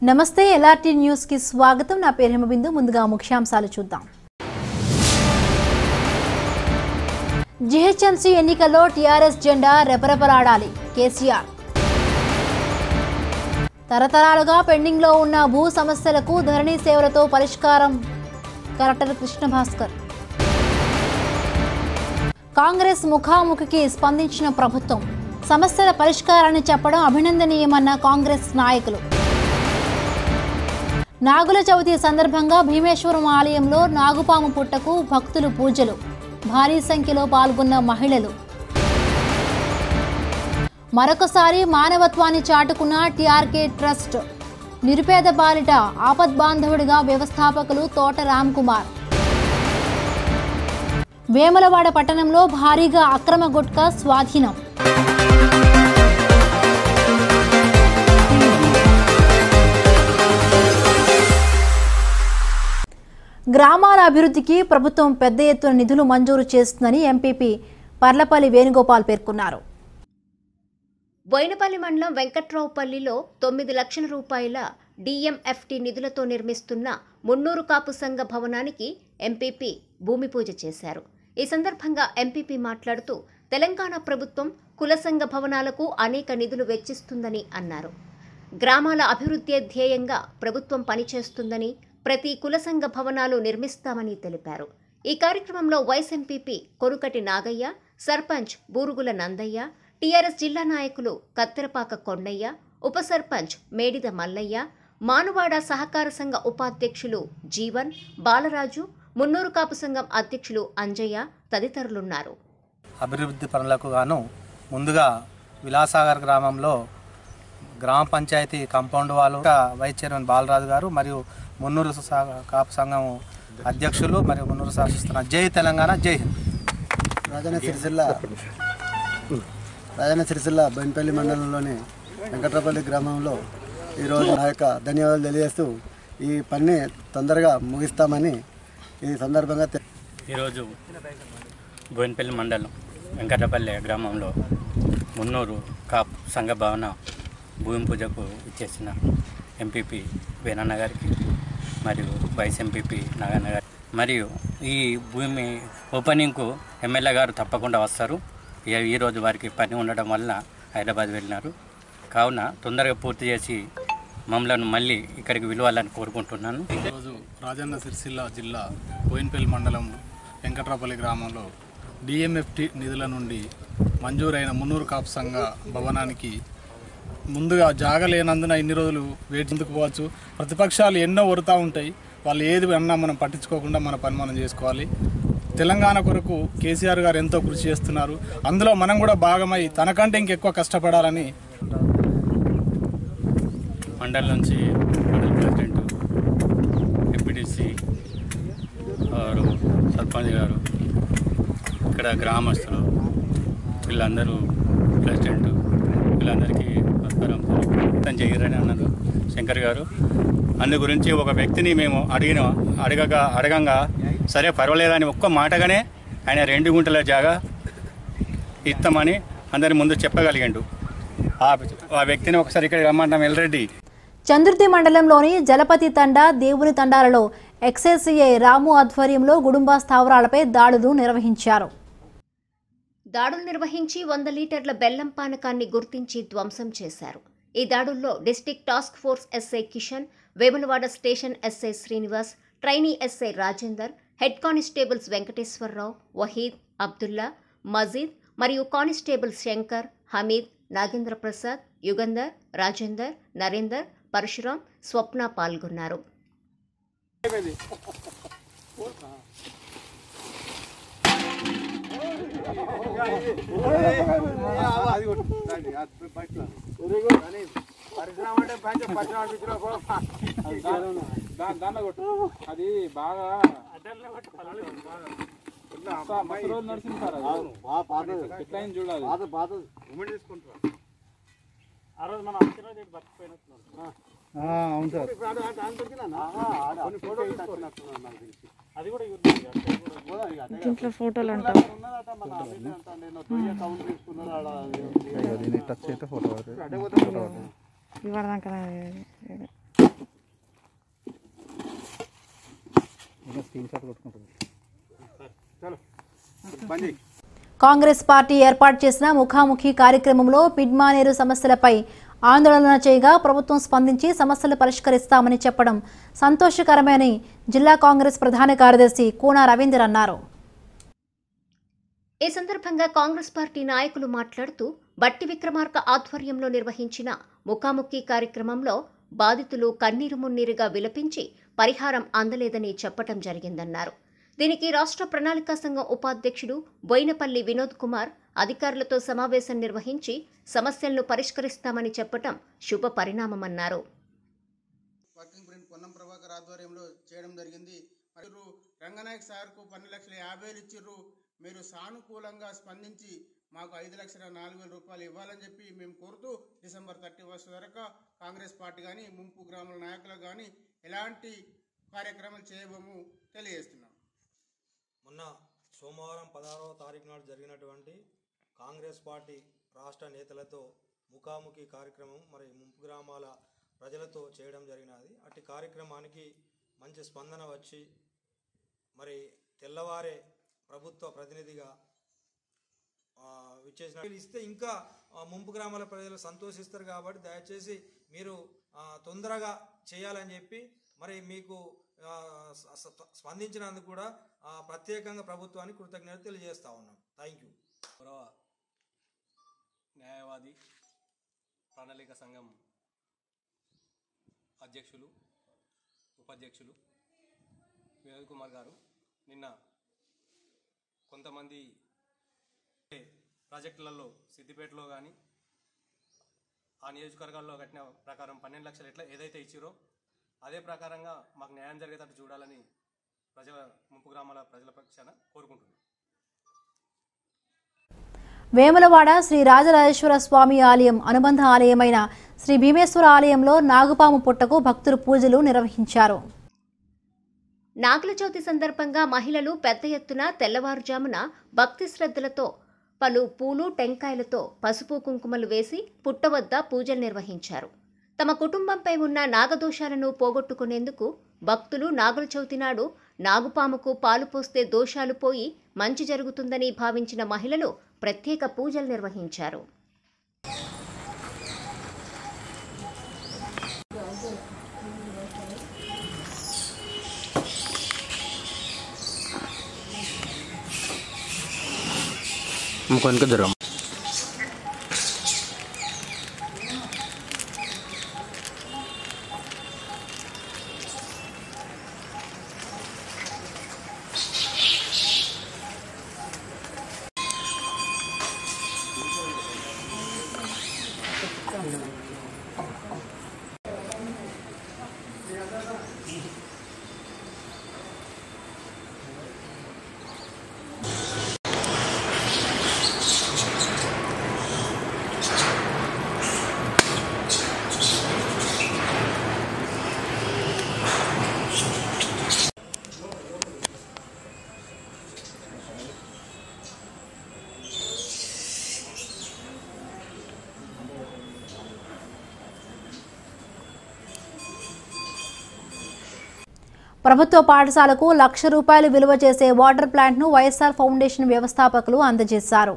నమస్తే LRT news కి స్వాగతం నా పేరు హిమబిందు ముందుగా ముఖ్యాంశాలు చూద్దాం జిహెచ్ఎంసీ ఎన్నికల్లో టీఆర్ఎస్ జెండా రెపరెపలాడాలి కేసీఆర్ తరతరాలుగా పెండింగ్లో ఉన్న భూ సమస్యలకు ధరణి సేవలతో పరిష్కారం కలెక్టర్ కృష్ణ భాస్కర్ కాంగ్రెస్ ముఖాముఖికి స్పందించిన ప్రభుత్వం సమస్యల పరిష్కారాన్ని చెప్పడం అభినందనీయమన్న కాంగ్రెస్ నాయకులు నాగుల చవితి సందర్భంగా భీమేశ్వరం ఆలయంలో నాగుపాము పుట్టకు భక్తులు పూజలు భారీ సంఖ్యలో పాల్గొన్న మహిళలు మరొకసారి మానవత్వాన్ని చాటుకున్న టీఆర్కే ట్రస్ట్ నిరుపేద బాలిట ఆపద్బాంధవుడిగా వ్యవస్థాపకులు తోట రామ్ కుమార్ వేములవాడ పట్టణంలో భారీగా అక్రమ గుట్కా స్వాధీనం గ్రామాల అభివృద్ధికి ప్రభుత్వం పెద్ద ఎత్తున నిధులు మంజూరు చేస్తుందని ఎంపీపీ పర్లపల్లి వేణుగోపాల్ పేర్కొన్నారు బోయినపల్లి మండలం వెంకట్రావుపల్లిలో తొమ్మిది లక్షల రూపాయల డిఎంఎఫ్టి నిధులతో నిర్మిస్తున్న మున్నూరు కాపు సంఘ భవనానికి ఎంపీపీ భూమి పూజ చేశారు ఈ సందర్భంగా ఎంపీపీ మాట్లాడుతూ తెలంగాణ ప్రభుత్వం కుల సంఘ భవనాలకు అనేక నిధులు వెచ్చిస్తుందని అన్నారు గ్రామాల అభివృద్ధి ధ్యేయంగా ప్రభుత్వం పనిచేస్తుందని ప్రతి కుల సంఘ భవనాలు నిర్మిస్తామని తెలిపారు ఈ కార్యక్రమంలో vice MPP Korukati Nagaiah sarpanch Burugula Nandaiah TRS జిల్లా నాయకులు కత్తెరపాక కొండయ్య ఉప సర్పంచ్ మేడిద మల్లయ్య మానువాడ సహకార సంఘ ఉపాధ్యక్షులు జీవన్ బాలరాజు మున్నూరు కాపు సంఘం అధ్యక్షులు అంజయ్య తదితరులున్నారు అభివృద్ధి పనులకు గాను ముందుగా విలాసాగర్ గ్రామంలో గ్రామ పంచాయతీ కాంపౌండ్ వాళ్ళు వైస్ చైర్మన్ బాలరాజు గారు మరియు మున్నూరు సా- కాపు సంఘం అధ్యక్షులు మరియు మున్నూరు శాసిస్తున్న జై తెలంగాణ జై హింద్ రాజన్న సిరిసిల్ల రాజన్న సిరిసిల్ల బెన్పల్లి మండలంలోని వెంకట్రపల్లి గ్రామంలో ఈరోజు నా యొక్క ధన్యవాదాలు తెలియజేస్తూ ఈ పని తొందరగా ముగిస్తామని ఈ సందర్భంగా తె- ఈరోజు బోయినపల్లి మండలం వెంకటపల్లి గ్రామంలో మున్నూరు కాప్ సంఘ భవన భూమి పూజకు ఇచ్చేసిన ఎంపీపీ వేణన్న గారికి మరియు వైస్ ఎంపీపీ నాగన్న గారి మరియు ఈ భూమి ఓపెనింగ్కు ఎమ్మెల్యే గారు తప్పకుండా వస్తారు ఈ- ఈరోజు వారికి పని ఉండడం వల్ల హైదరాబాద్ వెళ్ళినారు కావున తొందరగా పూర్తి చేసి మమ్మల్ని మళ్ళీ ఇక్కడికి విలువాలని కోరుకుంటున్నాను ఈరోజు రాజన్న సిరిసిల్ల జిల్లా బోయిన్పల్లి మండలం వెంకట్రాపల్లి గ్రామంలో డిఎంఎఫ్టి నిధుల నుండి మంజూరైన మున్నూరు కాపు సంఘ భవనానికి ముందుగా జాగ లేనందున ఇన్ని రోజులు వేచి ఎందుకు పోవచ్చు ప్రతిపక్షాలు ఎన్నో వరుతూ ఉంటాయి వాళ్ళు ఏది అన్నా మనం పట్టించుకోకుండా మన పని మనం చేసుకోవాలి తెలంగాణ కొరకు కేసీఆర్ గారు ఎంతో కృషి చేస్తున్నారు అందులో మనం కూడా భాగమై తనకంటే ఇంకెక్కువ కష్టపడాలని మండల్ నుంచి మండల్ ప్రెసిడెంట్ ఎంపీటీసీ వారు సర్పంచ్ గారు ఇక్కడ గ్రామస్తులు వీళ్ళందరూ ప్రెసిడెంట్ వీళ్ళందరికీ నమస్కారం మొత్తం చేయరని అన్నారు శంకర్ గారు అందు గురించి ఒక వ్యక్తిని మేము అడిగిన అడగగా అడగంగా సరే పర్వాలేదని ఒక్క మాటగానే ఆయన రెండు గుంటల జాగా ఇస్తామని అందరి ముందు చెప్పగలిగాడు ఆ ఆ వ్యక్తిని ఒకసారి ఇక్కడ రమ్మంటాం ఎల్రెడ్డి చంద్రుతి మండలంలోని జలపతి తండా దేవుని తండాలలో ఎక్సైసీఐ రాము ఆధ్వర్యంలో గుడుంబా స్థావరాలపై దాడులు నిర్వహించారు దాడులు నిర్వహించి వంద లీటర్ల బెల్లం పానకాన్ని గుర్తించి ధ్వంసం చేశారు ఈ దాడుల్లో district task force SI Kishan Vemulawada station SI Srinivas trainee SI Rajender head constables Venkateswararao Waheed Abdullah Majeed మరియు కానిస్టేబుల్ శంకర్ హమీద్ నాగేంద్ర ప్రసాద్ యుగంధర్ రాజేందర్ నరేందర్ పరశురాం స్వప్న పాల్గొన్నారు అది బాగా మస్తు రోజులు నడిచింది సార్ అది. ఎట్లా అయింది చూడాలి కాంగ్రెస్ పార్టీ ఏర్పాటు చేసిన ముఖాముఖి కార్యక్రమంలో మిడ్మానేరు సమస్యలపై ఆందోళన చేయగా ప్రభుత్వం స్పందించి సమస్యలు పరిష్కరిస్తామని చెప్పడం సంతోషకరమని జిల్లా కాంగ్రెస్ ప్రధాన కార్యదర్శి కూన రవీందర్ అన్నారు ఈ సందర్భంగా కాంగ్రెస్ పార్టీ నాయకులు మాట్లాడుతూ బట్టి విక్రమార్క ఆధ్వర్యంలో నిర్వహించిన ముఖాముఖి కార్యక్రమంలో బాధితులు కన్నీరు మున్నీరుగా విలపించి పరిహారం అందలేదని చెప్పటం జరిగిందన్నారు దీనికి రాష్ట్ర ప్రణాళికా సంఘం ఉపాధ్యక్షుడు బోయినపల్లి వినోద్ కుమార్ అధికారులతో సమావేశం నిర్వహించి సమస్యలను పరిష్కరిస్తామని చెప్పటం శుభ పరిణామమన్నారు వర్కింగ్ ప్రింట్ పొన్నం ప్రభాకర్ ఆధ్వర్యంలో చేయడం జరిగింది మరియు రంగనాయక్ సార్కు పన్నెండు లక్షల యాభై వేలు ఇచ్చిర్రు మీరు సానుకూలంగా స్పందించి మాకు ఐదు లక్షల నాలుగు వేల రూపాయలు ఇవ్వాలని చెప్పి మేము కోరుతూ డిసెంబర్ థర్టీ ఫస్ట్ వరకు కాంగ్రెస్ పార్టీ కానీ ముంపు గ్రామాల నాయకులకు కానీ ఎలాంటి కార్యక్రమాలు చేయబోము తెలియజేస్తున్నాం మొన్న సోమవారం పదహారవ తారీఖు నాడు జరిగినటువంటి కాంగ్రెస్ పార్టీ రాష్ట్ర నేతలతో ముఖాముఖి కార్యక్రమం మరి ముంపు గ్రామాల ప్రజలతో చేయడం జరిగినది అట్టి కార్యక్రమానికి మంచి స్పందన వచ్చి మరి తెల్లవారే ప్రభుత్వ ప్రతినిధిగా ఆ, విచ్చేసిన ఇస్తే ఇంకా ఆ, ముంపు గ్రామాల ప్రజలు సంతోషిస్తారు కాబట్టి దయచేసి మీరు ఆ, తొందరగా చేయాలని చెప్పి మరి మీకు ఆ, స- స- స్పందించినందుకు కూడా ఆ, ప్రత్యేకంగా ప్రభుత్వానికి కృతజ్ఞత తెలియజేస్తా ఉన్నాం థ్యాంక్ యూ గౌరవ న్యాయవాది ప్రణాళిక సంఘం అధ్యక్షులు ఉపాధ్యక్షులు వినోద్ కుమార్ గారు నిన్న కొంతమంది ప్రాజెక్టులలో సిద్దిపేటలో కానీ ఆ నియోజకవర్గాల్లో కట్టిన ప్రకారం పన్నెండు లక్షలు ఎట్లా ఏదైతే ఇచ్చిరో అదే ప్రకారంగా మాకు న్యాయం జరిగేటట్టు చూడాలని ప్రజల ముంపు గ్రామాల ప్రజల పక్షాన కోరుకుంటున్నాం వేములవాడ శ్రీ రాజరాజేశ్వర స్వామి ఆలయం అనుబంధ ఆలయమైన శ్రీ భీమేశ్వర ఆలయంలో నాగుపాము పుట్టకు భక్తులు పూజలు నిర్వహించారు నాగుల చవితి సందర్భంగా మహిళలు పెద్ద ఎత్తున తెల్లవారుజామున భక్తి శ్రద్ధలతో పలు పూలు టెంకాయలతో పసుపు కుంకుమలు వేసి పుట్ట వద్ద పూజలు నిర్వహించారు తమ కుటుంబంపై ఉన్న నాగదోషాలను పోగొట్టుకునేందుకు భక్తులు నాగుల చవితి నాడు నాగుపాముకు పాలు పోస్తే దోషాలు పోయి మంచి జరుగుతుందని భావించిన మహిళలు ప్రత్యేక పూజలు నిర్వహించారు ఇంకొక దూరం ప్రభుత్వ పాఠశాలకు లక్ష రూపాయలు విలువ చేసే వాటర్ ప్లాంట్ను వైఎస్ఆర్ ఫౌండేషన్ వ్యవస్థాపకులు అందజేశారు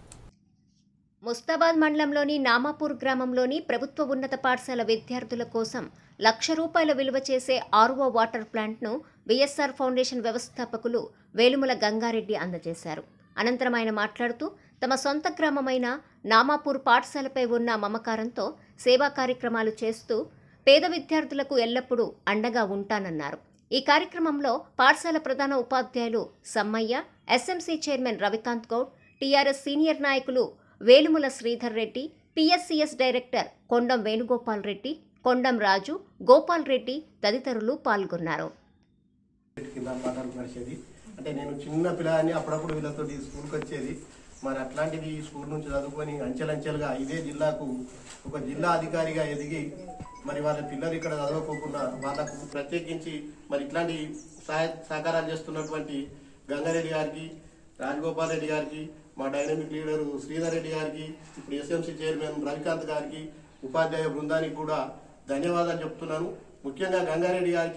ముస్తాబాద్ మండలంలోని నామాపూర్ గ్రామంలోని ప్రభుత్వ ఉన్నత పాఠశాల విద్యార్థుల కోసం లక్ష రూపాయల విలువ చేసే ఆర్ఓ వాటర్ ప్లాంట్ను వైఎస్ఆర్ ఫౌండేషన్ వ్యవస్థాపకులు వేలుముల గంగారెడ్డి అందజేశారు అనంతరం ఆయన మాట్లాడుతూ తమ సొంత గ్రామమైన నామాపూర్ పాఠశాలపై ఉన్న మమకారంతో సేవా కార్యక్రమాలు చేస్తూ పేద విద్యార్థులకు ఎల్లప్పుడూ అండగా ఉంటానన్నారు ఈ కార్యక్రమంలో పాఠశాల ప్రధాన ఉపాధ్యాయులు Sammaiah SMC chairman Ravikanth Goud TRS senior నాయకులు వేలుముల శ్రీధర్ రెడ్డి పిఎస్సిఎస్ డైరెక్టర్ కొండం వేణుగోపాల్ రెడ్డి కొండం రాజు గోపాల్ రెడ్డి తదితరులు పాల్గొన్నారు కింద పాఠాలు నడిచేది అంటే నేను చిన్న పిల్లని అప్పుడప్పుడు వీళ్ళతో స్కూల్కి వచ్చేది మరి అట్లాంటిది ఈ స్కూల్ నుంచి చదువుకొని అంచెలంచెలుగా ఇదే జిల్లాకు ఒక జిల్లా అధికారిగా ఎదిగి మరి వాళ్ళ పిల్లలు ఇక్కడ చదవకోకుండా వాళ్ళకు ప్రత్యేకించి మరి ఇట్లాంటి సహాయ సహకారాలు చేస్తున్నటువంటి గంగారెడ్డి గారికి రాజగోపాల్ రెడ్డి గారికి మా డైనమిక్ లీడర్ శ్రీధర్ రెడ్డి గారికి ఇప్పుడు ఎస్ఎంసీ చైర్మన్ రవికాంత్ గారికి ఉపాధ్యాయ బృందానికి కూడా ధన్యవాదాలు చెప్తున్నాను ముఖ్యంగా గంగారెడ్డి గారికి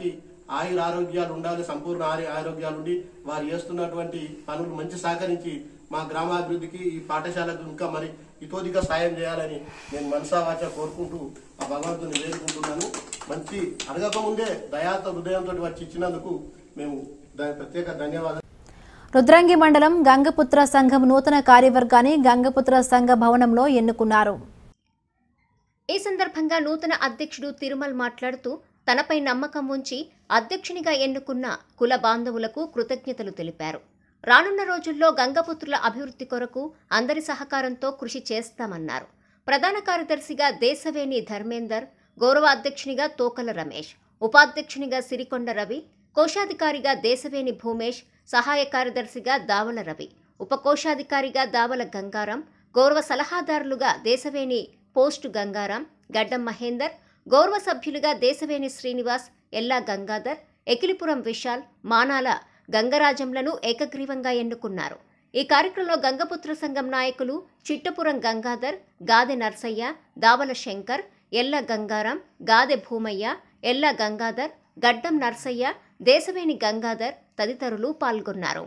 ఆయుర ఆరోగ్యాలు ఉండాలి సంపూర్ణ ఆరు ఆరోగ్యాలు ఉండి వారు చేస్తున్నటువంటి పనులు మంచి సహకరించి మా గ్రామాభివృద్ధికి ఈ పాఠశాలకు ఇంకా మరి ఇతోదిగా సాయం చేయాలని నేను మనసా వాచ కోరుకుంటూ ఆ భగవంతుని వేడుకుంటున్నాను మంచి అడగకముందే దయాతో హృదయంతో వచ్చి ఇచ్చినందుకు మేము దాని ప్రత్యేక ధన్యవాదాలు రుద్రంగి మండలం గంగపుత్ర సంఘం నూతన కార్యవర్గాన్ని గంగపుత్ర సంఘ భవనంలో ఎన్నుకున్నారు ఈ సందర్భంగా నూతన అధ్యక్షుడు తిరుమల్ మాట్లాడుతూ తనపై నమ్మకం ఉంచి అధ్యక్షునిగా ఎన్నుకున్న కుల బాంధవులకు కృతజ్ఞతలు తెలిపారు రానున్న రోజుల్లో గంగపుత్రుల అభివృద్ధి కొరకు అందరి సహకారంతో కృషి చేస్తామన్నారు ప్రధాన కార్యదర్శిగా దేశవేణి ధర్మేందర్ గౌరవ అధ్యక్షునిగా తోకల రమేష్ ఉపాధ్యక్షునిగా సిరికొండ రవి కోశాధికారిగా దేశవేణి భూమేష్ సహాయ కార్యదర్శిగా దావల రవి ఉపకోశాధికారిగా దావల గంగారాం గౌరవ సలహాదారులుగా దేశవేణి పోస్టు గంగారాం గడ్డం మహేందర్ గౌరవ సభ్యులుగా దేశవేణి శ్రీనివాస్ ఎల్లా గంగాధర్ ఎకిలిపురం విశాల్ మానాల గంగరాజంలను ఏకగ్రీవంగా ఎన్నుకున్నారు ఈ కార్యక్రమంలో గంగపుత్ర సంఘం నాయకులు చిట్టపురం గంగాధర్ గాదె నర్సయ్య దావల శంకర్ ఎల్ల గంగారాం గాదె భూమయ్య ఎల్ల గంగాధర్ గడ్డం నర్సయ్య దేశవేణి గంగాధర్ తదితరులు పాల్గొన్నారు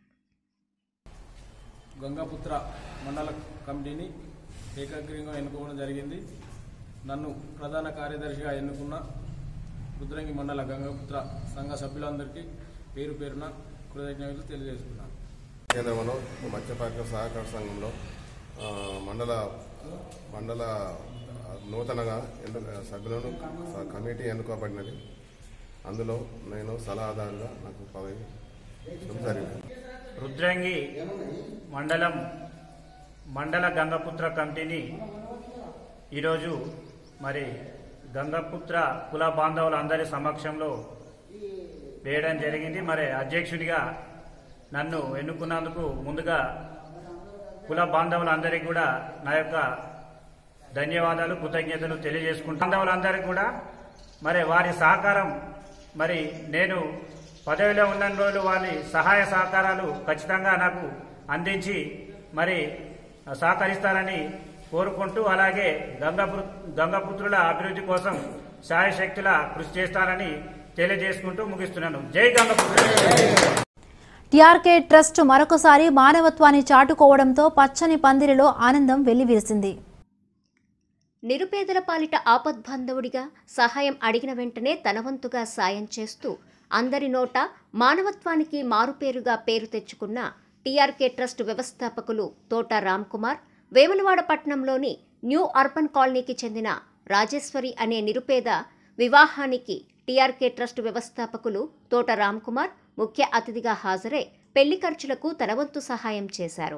గంగాపుత్ర మండల కమిటీని ఏకగ్రీవంగా ఎన్నుకోవడం జరిగింది నన్ను ప్రధాన కార్యదర్శిగా ఎన్నుకున్న రుద్రంగి మండల గంగాపుత్ర సంఘ సభ్యులందరికీ పేరు పేరున కృతజ్ఞతలు తెలియజేస్తున్నాను కేంద్రంలో మత్స్యపాలక సహకార సంఘంలో ఆ, మండల మండల నూతనంగా ఎన్ను సభ్యులను స- కమిటీ ఎన్నుకోబడినది అందులో నేను సలహాదారుగా నాకు పదవి ఇవ్వడం జరిగింది రుద్రంగి మండలం మండల గంగపుత్ర కమిటీని ఈరోజు మరి గంగపుత్ర కుల బాంధవులందరి సమక్షంలో వేయడం జరిగింది మరి అధ్యక్షుడిగా నన్ను ఎన్నుకున్నందుకు ముందుగా కుల బాంధవులందరికీ కూడా నా యొక్క ధన్యవాదాలు కృతజ్ఞతలు తెలియజేసుకుంటాను బాంధవులందరికీ కూడా మరి వారి సహకారం మరి నేను పదవిలో ఉన్న రోజులు వారి సహాయ సహకారాలు ఖచ్చితంగా నాకు అందించి మరి సహకరిస్తారని కోరుకుంటూ అలాగే గంగపు గంగపుత్రుల అభివృద్ధి కోసం శాయశక్తుల కృషి చేస్తానని తెలియజేసుకుంటూ ముగిస్తున్నాను జై గంగపుత్ర టీఆర్కే ట్రస్ట్ మరొకసారి మానవత్వాన్ని చాటుకోవడంతో పచ్చని పందిరిలో ఆనందం వెల్లివిరిసింది నిరుపేదల పాలిట ఆపద్బాంధవుడిగా సహాయం అడిగిన వెంటనే తనవంతుగా సాయం చేస్తూ అందరి నోట మానవత్వానికి మారుపేరుగా పేరు తెచ్చుకున్న టీఆర్కే ట్రస్ట్ వ్యవస్థాపకులు తోట రామ్ కుమార్ వేములవాడ పట్టణంలోని న్యూ అర్బన్ కాలనీకి చెందిన రాజేశ్వరి అనే నిరుపేద వివాహానికి టీఆర్కే ట్రస్ట్ వ్యవస్థాపకులు తోట రామ్ కుమార్ ముఖ్య అతిథిగా హాజరై పెళ్లి ఖర్చులకు తన వంతు సహాయం చేశారు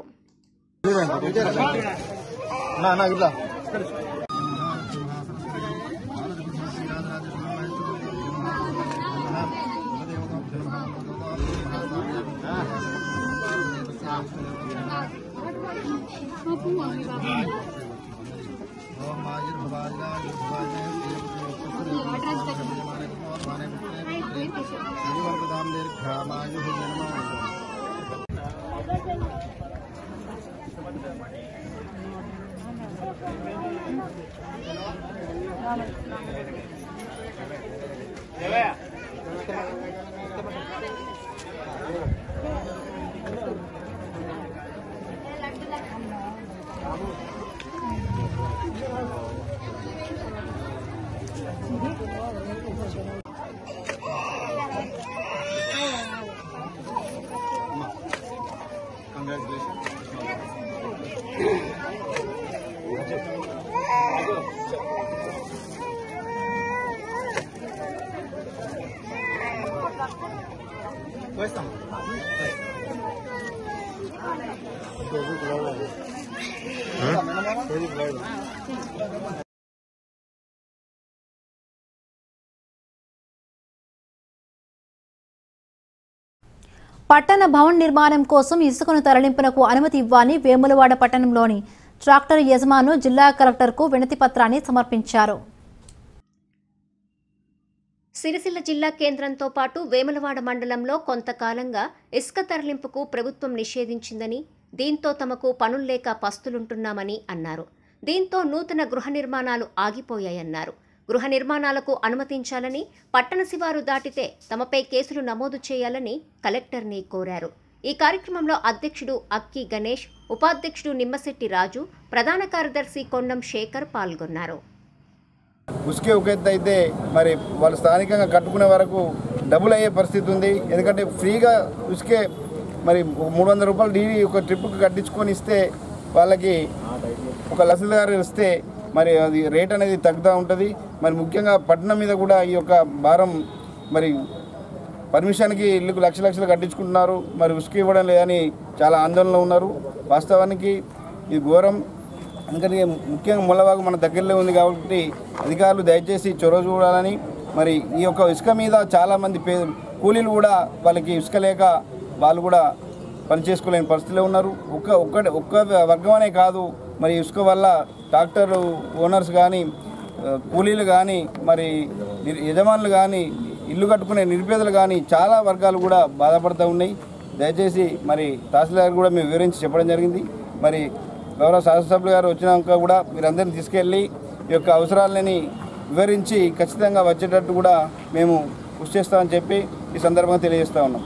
పట్టణ భవన్ నిర్మాణం కోసం ఇసుకను తరలింపునకు అనుమతి ఇవ్వాలని వేములవాడ పట్టణంలోని ట్రాక్టర్ యజమాను జిల్లా కలెక్టర్కు వినతి పత్రాన్ని సమర్పించారు సిరిసిల్ల జిల్లా కేంద్రంతో పాటు వేములవాడ మండలంలో కొంతకాలంగా ఇసుక తరలింపుకు ప్రభుత్వం నిషేధించిందని దీంతో తమకు పనుల్లేక పస్తులుంటున్నామని అన్నారు దీంతో నూతన గృహ నిర్మాణాలు ఆగిపోయాయన్నారు గృహ నిర్మాణాలకు అనుమతించాలని పట్టణ శివారు దాటితే తమపై కేసులు నమోదు చేయాలని కలెక్టర్ని కోరారు ఈ కార్యక్రమంలో అధ్యక్షుడు అక్కి గణేష్ ఉపాధ్యక్షుడు నిమ్మశెట్టి రాజు ప్రధాన కార్యదర్శి కొండం శేఖర్ పాల్గొన్నారు ఉసుకే ఒక ఎత్తు అయితే మరి వాళ్ళు స్థానికంగా కట్టుకునే వరకు డబుల్ అయ్యే పరిస్థితి ఉంది ఎందుకంటే ఫ్రీగా ఉసుకే మరి మూడు వందల రూపాయలు డీడీ ఒక ట్రిప్కి కట్టించుకొని ఇస్తే వాళ్ళకి ఒక లసీదారు ఇస్తే మరి అది రేట్ అనేది తగ్గుతూ ఉంటుంది మరి ముఖ్యంగా పట్టణం మీద కూడా ఈ యొక్క భారం మరి పర్మిషన్కి ఇల్లుకు లక్ష లక్షలు కట్టించుకుంటున్నారు మరి ఉసుకు ఇవ్వడం లేదని చాలా ఆందోళనలో ఉన్నారు వాస్తవానికి ఇది ఘోరం ఎందుకంటే ముఖ్యంగా ముళ్ళబాగు మన దగ్గరలో ఉంది కాబట్టి అధికారులు దయచేసి చొరవ చూడాలని మరి ఈ యొక్క ఇసుక మీద చాలామంది పే కూలీలు కూడా వాళ్ళకి ఇసుక లేక వాళ్ళు కూడా పని చేసుకోలేని పరిస్థితిలో ఉన్నారు ఒక్క ఒక్క ఒక్క వర్గం అనే కాదు మరి ఇసుక వల్ల ట్రాక్టర్ ఓనర్స్ కానీ ఆ, కూలీలు కానీ మరి నిర్- యజమానులు కానీ ఇల్లు కట్టుకునే నిరుపేదలు కానీ చాలా వర్గాలు కూడా బాధపడుతూ ఉన్నాయి దయచేసి మరి తహసీల్దార్ కూడా మేము వివరించి చెప్పడం జరిగింది మరి గౌరవ శాసనసభ్యులు గారు వచ్చినాక కూడా మీరందరినీ తీసుకెళ్ళి ఈ యొక్క అవసరాలని వివరించి ఖచ్చితంగా వచ్చేటట్టు కూడా మేము కృషి చేస్తామని చెప్పి ఈ సందర్భంగా తెలియజేస్తా ఉన్నాం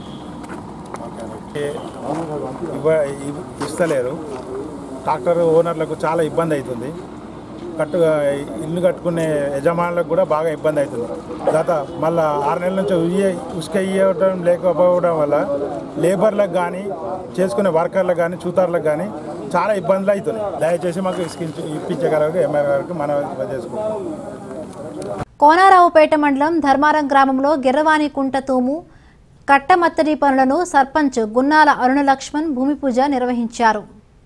ఇవ్వ ఇవ్- ఇస్తలేరు ట్రాక్టర్ ఓనర్లకు చాలా ఇబ్బంది అవుతుంది కట్టు ఇల్లు కట్టుకునే యజమానులకు కూడా బాగా ఇబ్బంది అవుతుంది గత మళ్ళా ఆరు నెలల నుంచి ఉయ్య ఉసుక ఇవ్వడం లేకపోవడం వల్ల లేబర్లకు కానీ చేసుకునే వర్కర్లకు కానీ చూతారులకు కానీ చాలా ఇబ్బందులు అవుతున్నాయి దయచేసి మాకు ఇసుక ఇప్పించగలరు ఎంఆర్ గారికి మనం చేసుకుంటాం కోనారావుపేట మండలం ధర్మారం గ్రామంలో గిర్రవాణి కుంట తూము కట్టమత్తడి పనులను సర్పంచ్ గున్నాల అరుణ లక్ష్మణ్ భూమి పూజ నిర్వహించారు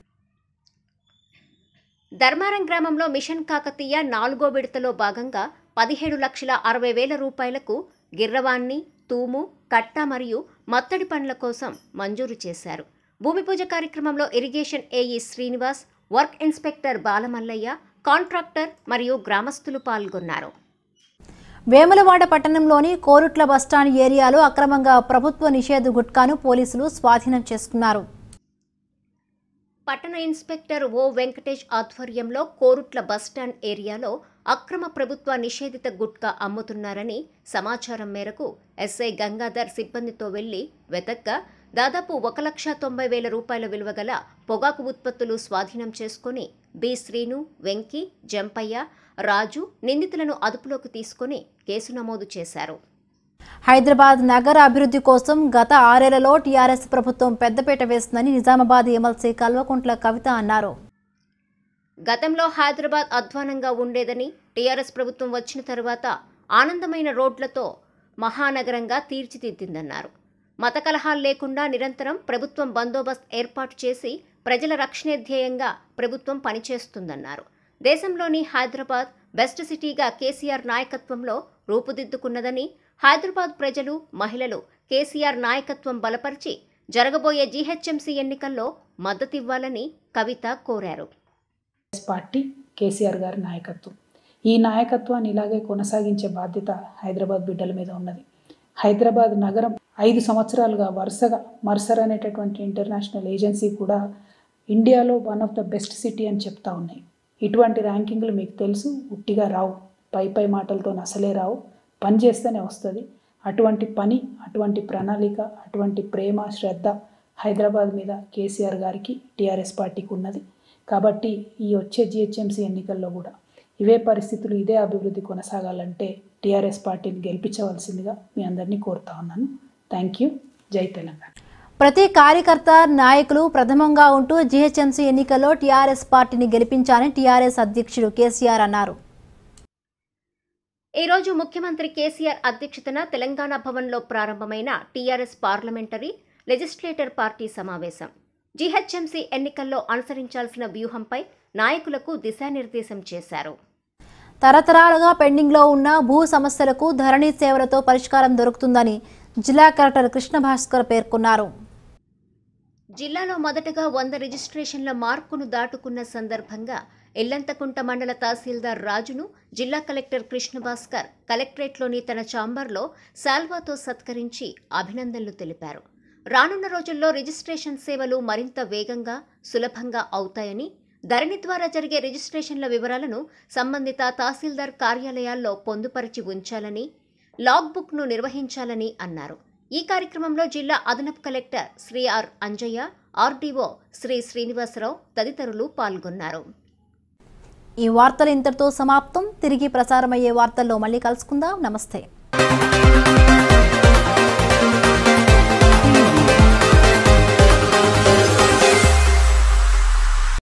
ధర్మారం గ్రామంలో మిషన్ కాకతీయ నాలుగో విడతలో భాగంగా పదిహేడు లక్షల అరవై వేల రూపాయలకు గిర్రవాన్ని తూము కట్ట మరియు మత్తడి పనుల కోసం మంజూరు చేశారు భూమి పూజ కార్యక్రమంలో irrigation AE Srinivas work inspector Balamallaiah contractor మరియు గ్రామస్తులు పాల్గొన్నారు వేములవాడ పట్టణంలోని కోరుట్ల బస్టాండ్ ఏరియాలో అక్రమంగా ప్రభుత్వ నిషేధ గుట్కాను పోలీసులు స్వాధీనం చేసుకున్నారు పట్టణ ఇన్స్పెక్టర్ ఓ వెంకటేష్ ఆధ్వర్యంలో కోరుట్ల బస్టాండ్ ఏరియాలో అక్రమ ప్రభుత్వ నిషేధిత గుట్కా అమ్ముతున్నారని సమాచారం మేరకు ఎస్ఐ గంగాధర్ సిబ్బందితో వెళ్లి వెతగ్గా దాదాపు ఒక లక్ష తొంభై వేల రూపాయల విలువ గల పొగాకు ఉత్పత్తులు స్వాధీనం చేసుకుని బి శ్రీను వెంకి జంపయ్య రాజు నిందితులను అదుపులోకి తీసుకుని కేసు నమోదు చేశారు హైదరాబాద్ నగర అభివృద్ధి కోసం గత ఆరేళ్లలో టీఆర్ఎస్ ప్రభుత్వం పెద్దపీట వేస్తుందని నిజామాబాద్ ఎమ్మెల్సీ కల్వకుంట్ల కవిత అన్నారు గతంలో హైదరాబాద్ అధ్వానంగా ఉండేదని టీఆర్ఎస్ ప్రభుత్వం వచ్చిన తరువాత ఆనందమైన రోడ్లతో మహానగరంగా తీర్చిదిద్దిందన్నారు మత కలహాలు లేకుండా నిరంతరం ప్రభుత్వం బందోబస్తు ఏర్పాటు చేసి ప్రజల రక్షణే ధ్యేయంగా ప్రభుత్వం పనిచేస్తుందన్నారు దేశంలోని హైదరాబాద్ బెస్ట్ సిటీగా కేసీఆర్ నాయకత్వంలో రూపుదిద్దుకున్నదని హైదరాబాద్ ప్రజలు మహిళలు కేసీఆర్ నాయకత్వం బలపరిచి జరగబోయే జీహెచ్ఎంసీ ఎన్నికల్లో మద్దతివ్వాలని కవిత కోరారు కాంగ్రెస్ పార్టీ కేసీఆర్ గారి నాయకత్వం ఈ నాయకత్వాన్ని ఇలాగే కొనసాగించే బాధ్యత హైదరాబాద్ బిడ్డల మీద ఉన్నది హైదరాబాద్ నగరం ఐదు సంవత్సరాలుగా వరుసగా మర్సర్ అనేటటువంటి ఇంటర్నేషనల్ ఏజెన్సీ కూడా ఇండియాలో one of the best city అని చెప్తా ఉన్నాయి ఇటువంటి ర్యాంకింగ్లు మీకు తెలుసు ఉట్టిగా రావు పై పై మాటలతో అసలే రావు పని చేస్తేనే వస్తుంది అటువంటి పని అటువంటి ప్రణాళిక అటువంటి ప్రేమ శ్రద్ధ హైదరాబాద్ మీద కేసీఆర్ గారికి టీఆర్ఎస్ పార్టీకి ఉన్నది కాబట్టి ఈ వచ్చే జిహెచ్ఎంసీ ఎన్నికల్లో కూడా ఇవే పరిస్థితులు ఇదే అభివృద్ధి కొనసాగాలంటే టీఆర్ఎస్ పార్టీని గెలిపించవలసిందిగా మీ అందరినీ కోరుతా ఉన్నాను థ్యాంక్ యూ జై తెలంగాణ ప్రతి కార్యకర్త నాయకులు ప్రథమంగా ఉంటూ జీహెచ్ఎంసీ ఎన్నికల్లో టీఆర్ఎస్ పార్టీని గెలిపించాలని టీఆర్ఎస్ అధ్యక్షుడు కేసీఆర్ అన్నారు ఈ రోజు ముఖ్యమంత్రి కేసీఆర్ అధ్యక్షతన తెలంగాణ భవన్లో ప్రారంభమైన టీఆర్ఎస్ పార్లమెంటరీ లెజిస్లేటర్ పార్టీ సమావేశం జీహెచ్ఎంసీ ఎన్నికల్లో అనుసరించాల్సిన వ్యూహంపై నాయకులకు దిశానిర్దేశం చేశారు తరతరాలుగా పెండింగ్లో ఉన్న భూ సమస్యలకు ధరణి సేవలతో పరిష్కారం దొరుకుతుందని జిల్లా కలెక్టర్ కృష్ణ భాస్కర్ పేర్కొన్నారు జిల్లాలో మొదటగా వంద రిజిస్ట్రేషన్ల మార్కును దాటుకున్న సందర్భంగా ఎల్లంతకుంట మండల తహసీల్దార్ రాజును జిల్లా కలెక్టర్ కృష్ణభాస్కర్ కలెక్టరేట్లోని తన చాంబర్లో శాల్వాతో సత్కరించి అభినందనలు తెలిపారు రానున్న రోజుల్లో రిజిస్ట్రేషన్ సేవలు మరింత వేగంగా సులభంగా అవుతాయని ధరణి ద్వారా జరిగే రిజిస్ట్రేషన్ల వివరాలను సంబంధిత తహసీల్దార్ కార్యాలయాల్లో పొందుపరిచి ఉంచాలని లాగ్ బుక్ను నిర్వహించాలని అన్నారు ఈ కార్యక్రమంలో జిల్లా అదనపు collector Shri R Anjaiah RDO Shri Srinivasarao తదితరులు పాల్గొన్నారు ఈ వార్తలు ఇంతటితో సమాప్తం తిరిగి ప్రసారమయ్యే వార్తల్లో మళ్ళీ కలుసుకుందాం నమస్తే